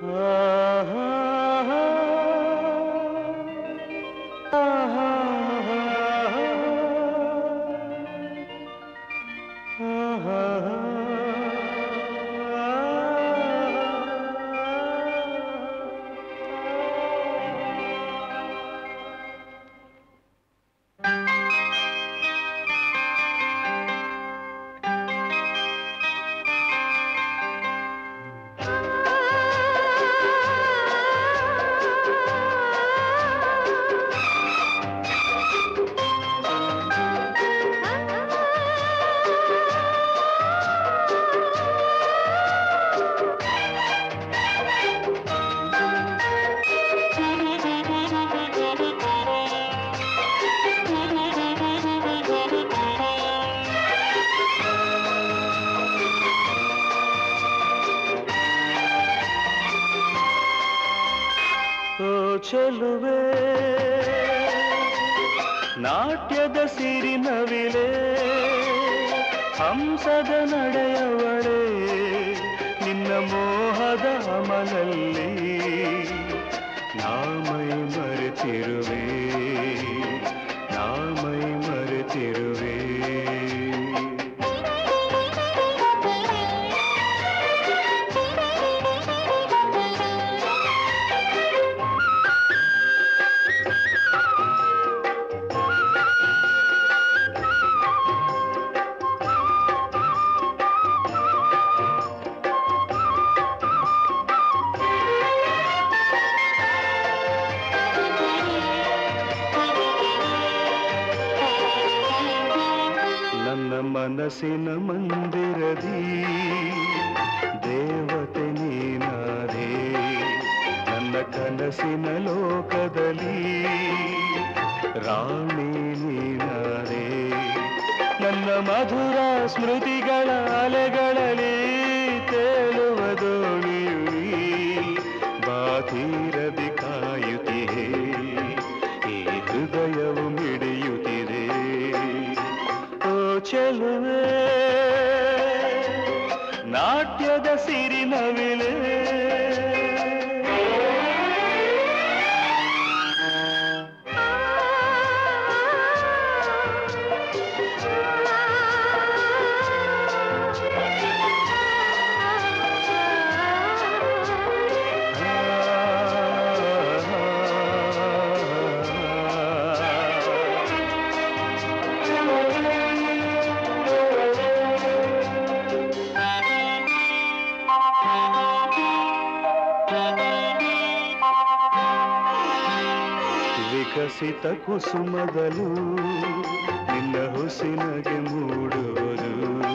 ಓ ಚೆಲುವೆ ನಾಟ್ಯದ ಸಿರಿನವಿಲೆ ಹಂಸದ ನಡೆಯವಳೆ ನಿನ್ನ ಮೋಹದ ಅಮಲಲ್ಲಿ ನಾಮೈ ಮರೆತಿರುವೆ ನಾಮೈ ಮರೆತಿರುವೆ ನನ್ನ ಮನಸ್ಸಿನ ಮಂದಿರದಿ ದೇವತೆ ನೀನಾದೆ ನನ್ನ ಕನಸಿನ ಲೋಕದಲ್ಲಿ ರಾಣಿ ನೀನಾದೆ ನನ್ನ ಮಧುರ ಸ್ಮೃತಿಗಳ ಅಲೆಗಳಲ್ಲಿ ತೇಲುವ ದೋಣಿಯು ನೀ. ಬಾತೀರದಿ ಕಾಯುತ್ತಿದೆ ಈ ಹೃದಯವು ಮಿಡಿಯುತ್ತಿದೆ ಓ ಚೆಲುವೆ ನಾಟ್ಯದ ಸಿರಿನವಿಲೆ ವಿಕಸಿತ ಕುಸುಮದಲು ನಿನ್ನ ಹುಸಿನಗೆ ಮೂಡುವುದು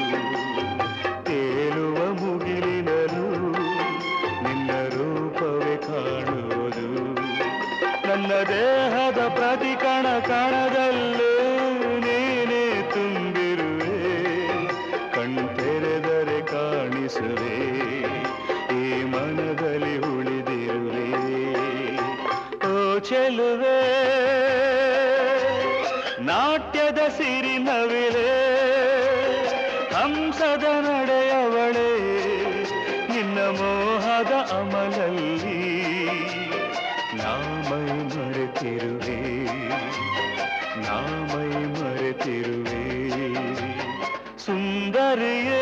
ತೇಲುವ ಮುಗಿಲಿನಲು ನಿನ್ನ ರೂಪವೇ ಕಾಣುವುದು ನನ್ನ ದೇಹದ ಪ್ರತಿ ಕಣ ಕಣದಲ್ಲೂ ನೀನೇ ತುಂಬಿರುವೆ ಕಣ್ತೆರೆದರೆ ಕಾಣಿಸುವೆ ಈ ಮನದಲ್ಲಿ ಉಳಿದಿರುವೆ ಓ ಚೆಲುವೆ ನಾಟ್ಯದ ಸಿರಿನವಿಲೆ ಹಂಸದ ನಡೆಯವಳೆ ನಿನ್ನ ಮೋಹದ ಅಮಲಲ್ಲಿ ನಾಮೈ ಮರೆತಿರುವೆ ನಾಮೈ ಮರೆತಿರುವೆ ಸುಂದರಿಯೇ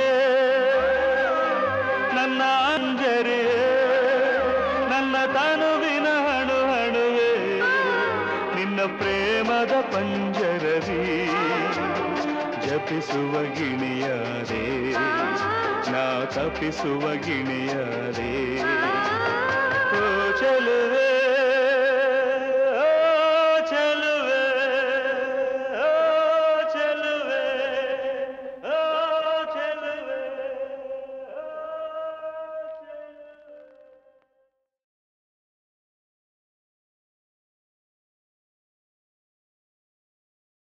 ನನ್ನ ಅಂಜರಿಯೇ ನನ್ನ ತನುವಿನ ಹಣು ಹಣುವೆ ನಿನ್ನ ಪ್ರೇಮದ ಪಂಜರದಿ ಜಪಿಸುವ ಗಿಣಿಯಾದೆ ನಾ ತಪಿಸುವ ಗಿಣಿಯಾದೆ ಓ ಚೆಲುವೆ